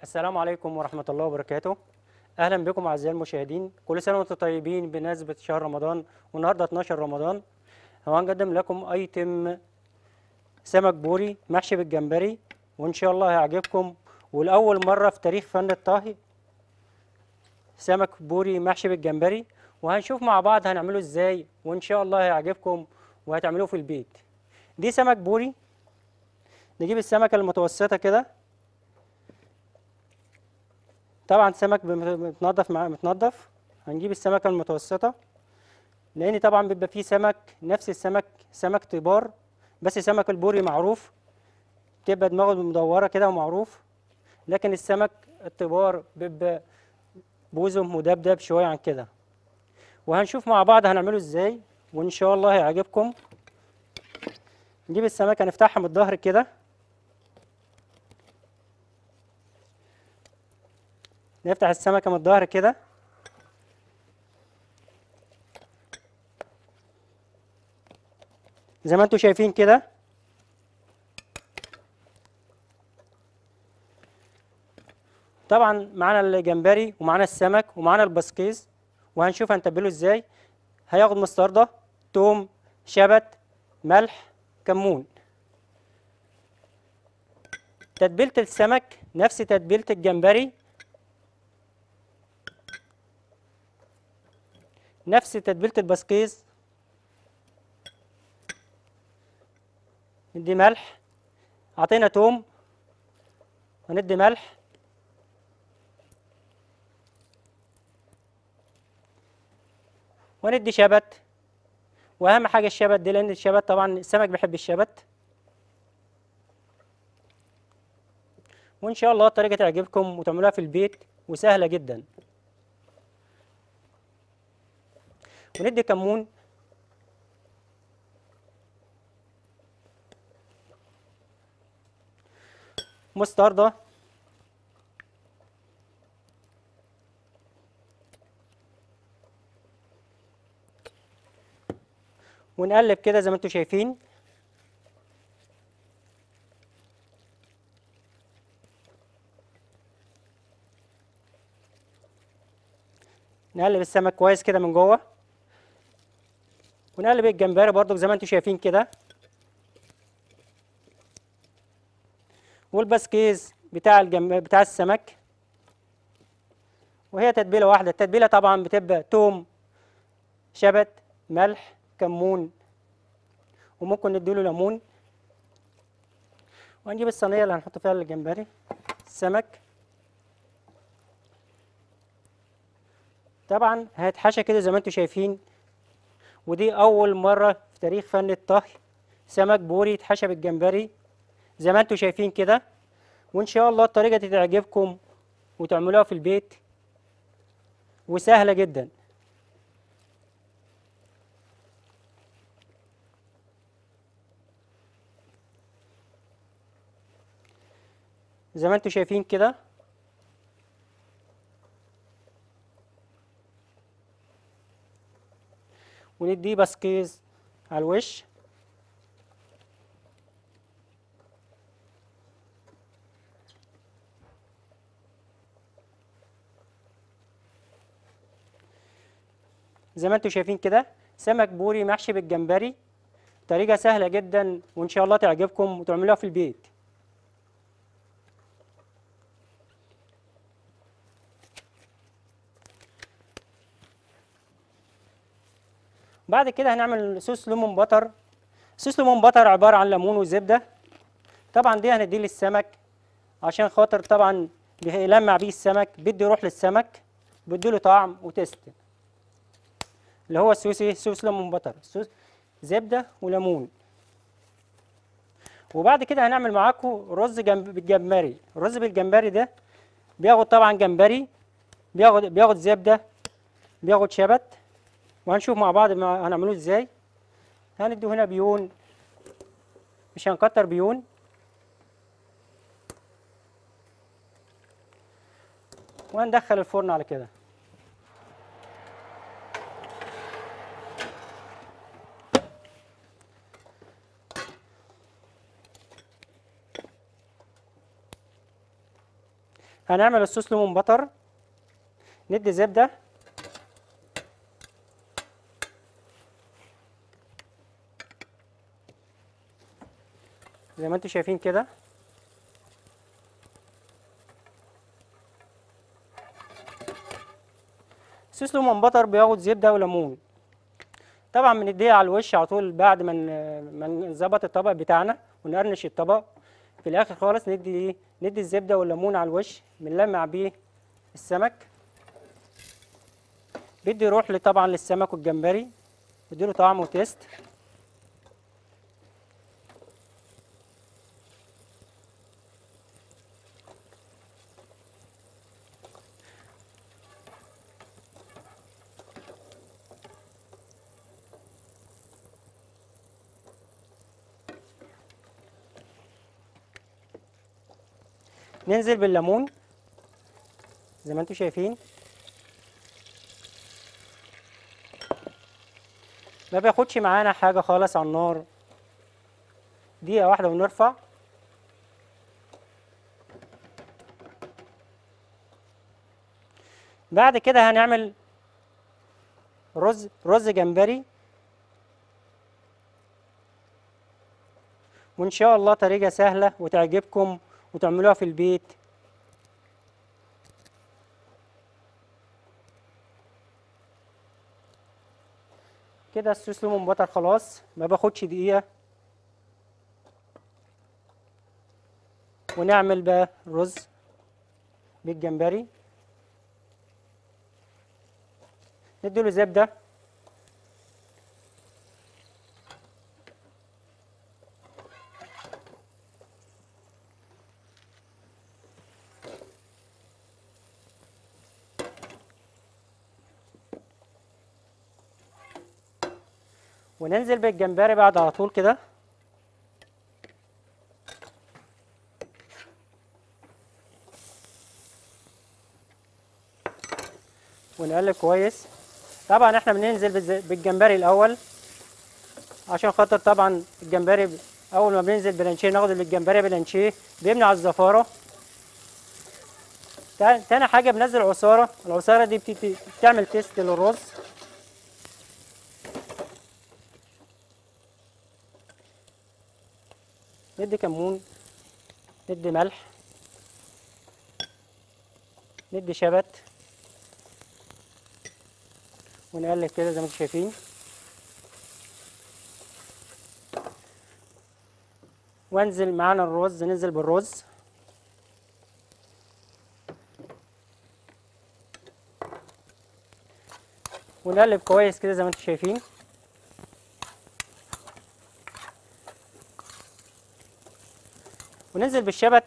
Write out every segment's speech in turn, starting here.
السلام عليكم ورحمة الله وبركاته أهلا بكم أعزائي المشاهدين كل سنة وأنتم طيبين بمناسبة شهر رمضان والنهاردة 12 رمضان هنقدم لكم أيتم سمك بوري محشي بالجمبري وإن شاء الله هيعجبكم والأول مرة في تاريخ فن الطهي سمك بوري محشي بالجمبري وهنشوف مع بعض هنعمله إزاي وإن شاء الله هيعجبكم وهتعملوه في البيت دي سمك بوري نجيب السمكة المتوسطة كده طبعا سمك متنضف مع متنضف هنجيب السمكة المتوسطة لأن طبعا بيبقى فيه سمك نفس السمك سمك طبار بس سمك البوري معروف بتبقى دماغه مدورة كده ومعروف لكن السمك الطبار بيبقى بوزه مدبدب شوية عن كده وهنشوف مع بعض هنعمله ازاي وإن شاء الله هيعجبكم نجيب السمكة نفتحها من الظهر كده نفتح السمكة من الظهر كده زي ما انتم شايفين كده طبعا معانا الجمبري ومعانا السمك ومعانا البسكيز وهنشوف هنتبله ازاي هياخد مستردة توم شبت ملح كمون تتبيلة السمك نفس تتبيلة الجمبري نفس تتبيلة البسكيز ندي ملح عطينا توم هندي ملح وندي شبت واهم حاجه الشبت دي لان الشبت طبعا السمك بيحب الشبت وان شاء الله الطريقه تعجبكم وتعملوها في البيت وسهله جدا وندي كمون مستردة ونقلب كده زي ما انتم شايفين نقلب السمك كويس كده من جوه ونقلب الجمبري برضو زي ما انتم شايفين كده والبسكيز بتاع الجم... بتاع السمك وهي تتبيله واحده التتبيله طبعا بتبقى توم شبت ملح كمون وممكن نديله ليمون وهنجيب الصينيه اللي هنحط فيها الجمبري السمك طبعا هيتحشى كده زي ما انتم شايفين ودي اول مره في تاريخ فن الطهي سمك بوري يتحشى بالجمبري زي ما انتم شايفين كده وان شاء الله الطريقه دي تعجبكم وتعملوها في البيت وسهله جدا زي ما انتم شايفين كده وندي بسكيز على الوش زي ما انتم شايفين كده سمك بوري محشي بالجمبري طريقة سهلة جدا وإن شاء الله تعجبكم وتعملوها في البيت بعد كده هنعمل صوص ليمون بطر صوص ليمون بطر عبارة عن ليمون وزبدة طبعا دي هنديه للسمك عشان خاطر طبعا بيلمع بيه السمك بيدي روح للسمك بيديله طعم وتست اللي هو الصوص ايه صوص ليمون بطر صوص زبده وليمون وبعد كده هنعمل معاكم رز جنب بالجمبري الرز بالجمبري ده بياخد طبعا جمبري بياخد بياخد زبده بياخد شبت وهنشوف مع بعض ما هنعملوه ازاي هنديه هنا بيون مش هنكتر بيون وهندخل الفرن على كده هنعمل الصوص ليمون بتر ندي زبده زي ما انتم شايفين كده صوص ليمون بتر بياخد زبده وليمون طبعا بنديها على الوش على طول بعد ما ن- ما نظبط الطبق بتاعنا ونقرنش الطبق في الاخر خالص ندي ايه ندي الزبده والليمون على الوش بنلمع بيه السمك بيدي روح ل- طبعا للسمك والجمبري بيديله طعم وتيست ننزل بالليمون زي ما انتم شايفين ما بياخدش معانا حاجة خالص على النار دقيقة واحدة ونرفع بعد كده هنعمل رز رز جمبري وإن شاء الله طريقة سهلة وتعجبكم وتعملوها في البيت كده الصوص ليمون بتر خلاص ما باخدش دقيقة ونعمل بقى رز بالجمبري نديله زبدة وننزل بالجمبري بعد على طول كده ونقلب كويس طبعا احنا بننزل بالز- بالجمبري الاول عشان خاطر طبعا الجمبري ب- اول ما بننزل بلانشيه ناخد الجمبري بلانشيه بيمنع الزفاره تا- تاني حاجه بنزل عصاره العصاره دي بتت- بتعمل تيست للرز ندي كمون ندي ملح ندي شبت ونقلب كده زي ما انتم شايفين وانزل معانا الرز ننزل بالرز ونقلب كويس كده زي ما انتم شايفين وننزل بالشبت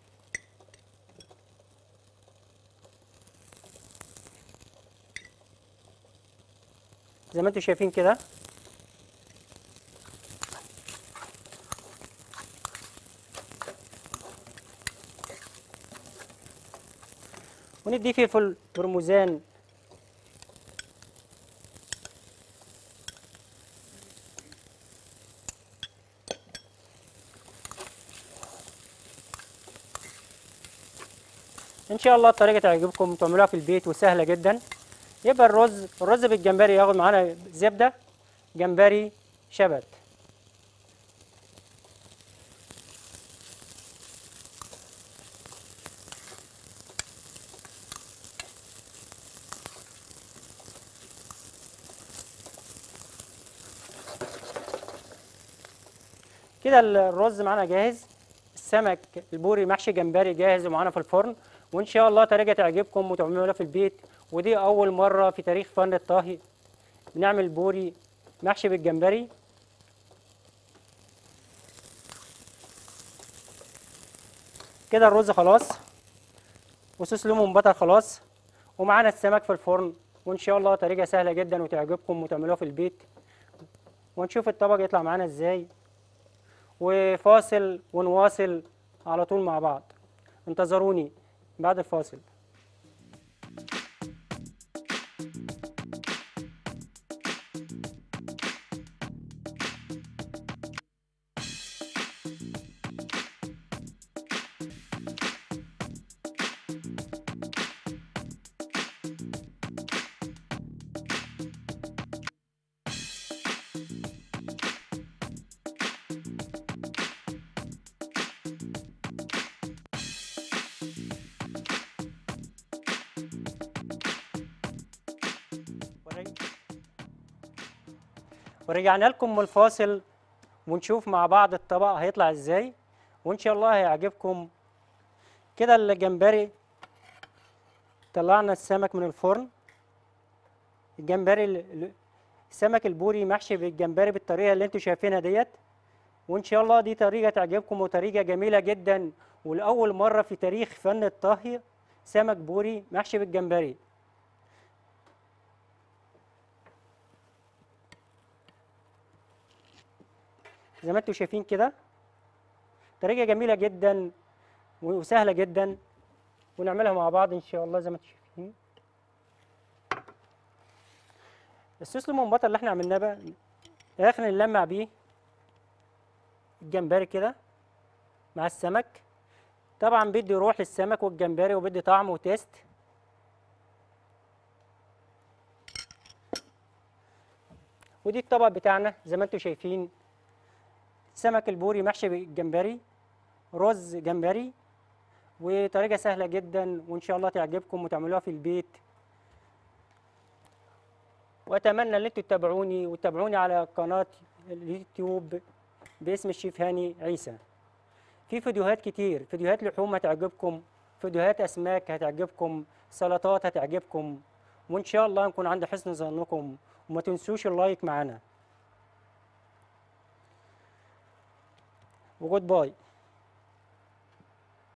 زي ما انتم شايفين كده وندي فلفل برموزان ان شاء الله الطريقه تعجبكم تعملوها في البيت وسهله جدا يبقى الرز الرز بالجمبري ياخد معانا زبده جمبري شبت كده الرز معانا جاهز السمك البوري محشي جمبري جاهز ومعانا في الفرن وان شاء الله طريقه تعجبكم وتعملوها في البيت ودي اول مره في تاريخ فن الطهي بنعمل بوري محشي بالجمبري كده الرز خلاص وصوص ليمون بتر خلاص ومعانا السمك في الفرن وان شاء الله طريقه سهله جدا وتعجبكم وتعملوها في البيت ونشوف الطبق يطلع معانا ازاي وفاصل ونواصل على طول مع بعض انتظروني بعد الفاصل ورجعنا لكم من الفاصل ونشوف مع بعض الطبق هيطلع ازاي وان شاء الله هيعجبكم كده الجمبري طلعنا السمك من الفرن الجمبري ال- ال- السمك البوري محشي بالجمبري بالطريقه اللي انتوا شايفينها ديت وان شاء الله دي طريقه تعجبكم وطريقه جميله جدا ولاول مره في تاريخ فن الطهي سمك بوري محشي بالجمبري زي ما انتوا شايفين كده طريقه جميله جدا وسهله جدا ونعملها مع بعض ان شاء الله زي ما انتوا شايفين الصوص المنبطه اللي احنا عملناه بقى اخر نلمع بيه الجمبري كده مع السمك طبعا بيدي روح للسمك والجمبري وبيدي طعم وتيست ودي الطبق بتاعنا زي ما انتم شايفين سمك البوري محشي بالجمبري رز جمبري وطريقة سهلة جدا وإن شاء الله تعجبكم وتعملوها في البيت وأتمنى إن أنتوا تتابعوني وتتابعوني على قناة اليوتيوب باسم الشيف هاني عيسى في فيديوهات كتير فيديوهات لحوم هتعجبكم فيديوهات أسماك هتعجبكم سلطات هتعجبكم وإن شاء الله نكون عند حسن ظنكم وما تنسوش اللايك معانا وجود باي